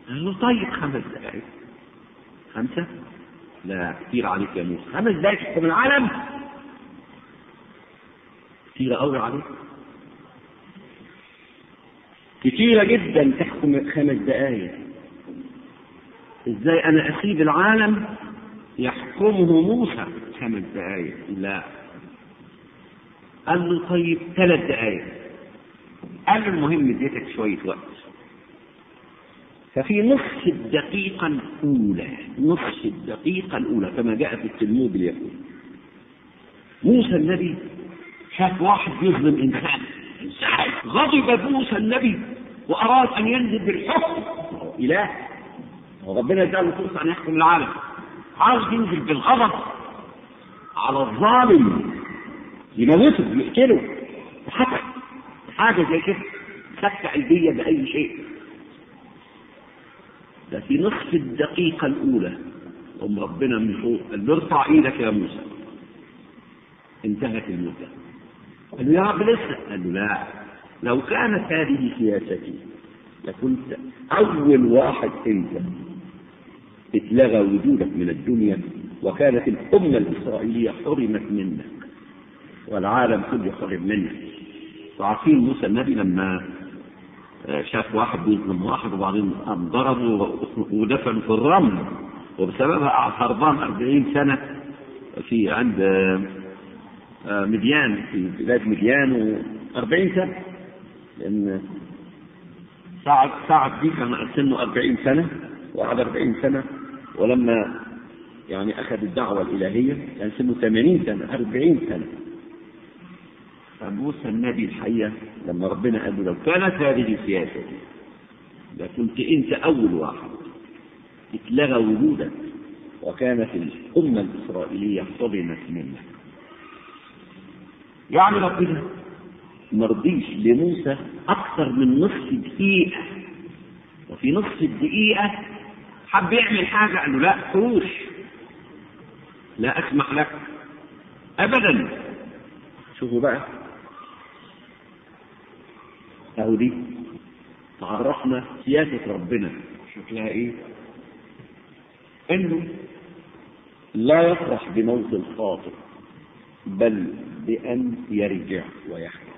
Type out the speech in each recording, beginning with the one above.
قال له طيب خمس دقائق خمسة لا كتير عليك يا موسى خمس دقائق تحكم العالم كتير قوي عليك كتيرة جدا تحكم خمس دقائق ازاي انا اسيب العالم يحكمه موسى خمس دقائق لا قال له طيب ثلاث دقائق قال له المهم اديتك شوية وقت ففي نصف الدقيقة الأولى نصف الدقيقة الأولى كما جاء في التلمود اليهودي موسى النبي شاف واحد يظلم إنسان غضب موسى النبي وأراد أن ينزل بالحكم إله وربنا اداله فرصة أن يحكم العالم عاوز ينزل بالغضب على الظالم يموته يقتله حتى حاجة زي كده سكتة قلبية بأي شيء ده في نصف الدقيقة الأولى قام ربنا من فوق قال له ارفع ايدك يا موسى انتهت المدة قال له يا رب لسه قال له لا لو كانت هذه سياستي لكنت أول واحد أنت اتلغى وجودك من الدنيا وكانت الأمة الإسرائيلية حرمت منك والعالم كله حرم منك وعارفين موسى النبي لما شاف واحد بيظلم واحد وبعدين قام ضربه ودفن في الرمل وبسببها قعد هربان 40 سنة في عند مديان في بلاد مديان و40 سنة لأن سعد سعد دي كان سنه 40 سنة وقعد 40 سنة ولما يعني أخذ الدعوة الإلهية كان سنه 80 سنة 40 سنة فموسى النبي الحقيقة لما ربنا قال له لو كانت هذه سياستي لكنت أنت أول واحد اتلغى وجودك وكانت الأمة الإسرائيلية صدمت منك يعني ربنا ما رضيش لموسى أكثر من نصف دقيقة وفي نصف الدقيقة حب يعمل حاجة قال له لا حوش لا أسمح لك أبدا شوفوا بقى أهو دي تعرفنا سياسة ربنا شكلها إيه؟ إنه لا يفرح بموت الخاطئ بل بأن يرجع ويحيا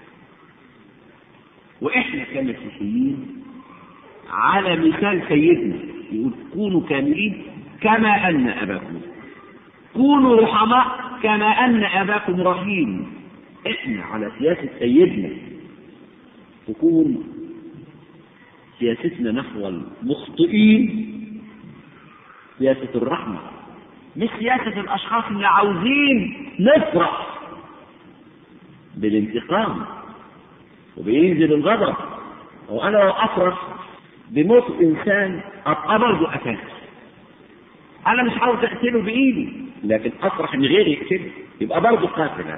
وإحنا كمسيحيين على مثال سيدنا يقول كونوا كاملين كما أن أباكم كونوا رحماء كما أن أباكم رحيم إحنا على سياسة سيدنا تكون سياستنا نحو المخطئين سياسة الرحمة مش سياسة الأشخاص اللي عاوزين نفرح بالانتقام وبينزل الغضب وأنا لو أفرح بموت إنسان أبقى برضه قتلت أنا مش عاوز أقتله بإيدي لكن أفرح إن غيري يقتله يبقى برضه قاتل أنا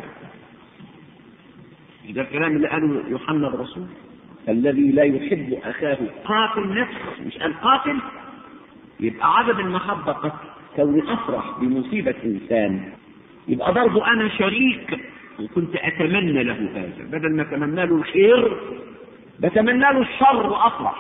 ده الكلام اللي قاله يوحنا الرسول الذي لا يحب اخاه قاتل نفسه مش قال قاتل يبقى عدم المحبه قتل كوني افرح بمصيبه انسان يبقى برضه انا شريك وكنت اتمنى له هذا بدل ما اتمنى له الخير بتمنى له الشر وافرح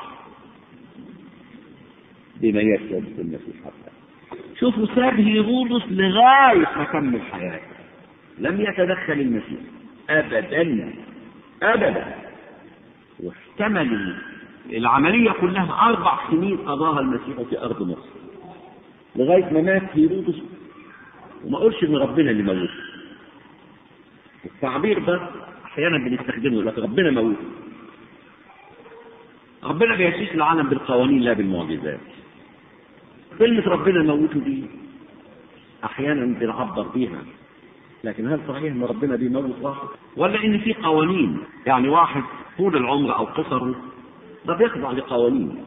بما يشهد في المسيح حتى شوفوا ساب هيرودس لغايه ما كمل حياته لم يتدخل المسيح ابدا ابدا واحتمل العمليه كلها اربع سنين قضاها المسيح في ارض مصر لغايه ما مات هيرودس وما اقولش ان ربنا اللي موته التعبير ده احيانا بنستخدمه لكن ربنا موته ربنا بيسيس العالم بالقوانين لا بالمعجزات كلمة ربنا موته دي أحيانا بنعبر بيها لكن هل صحيح ان ربنا بيموت واحد ولا ان في قوانين يعني واحد طول العمر او قصره ده بيخضع لقوانين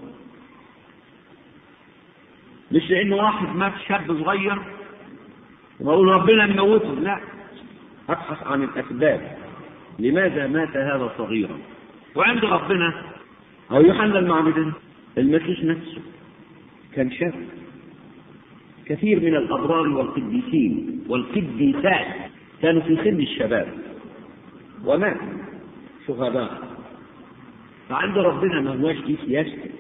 مش لان واحد مات شاب صغير واقول ربنا يموته لا ابحث عن الاسباب لماذا مات هذا صغيرا وعند ربنا او يوحنا المعمدان المسيح نفسه كان شاب كثير من الابرار والقديسين والقديسات كانوا في سن الشباب ومات شهداء فعند ربنا ما هواش دي سياسته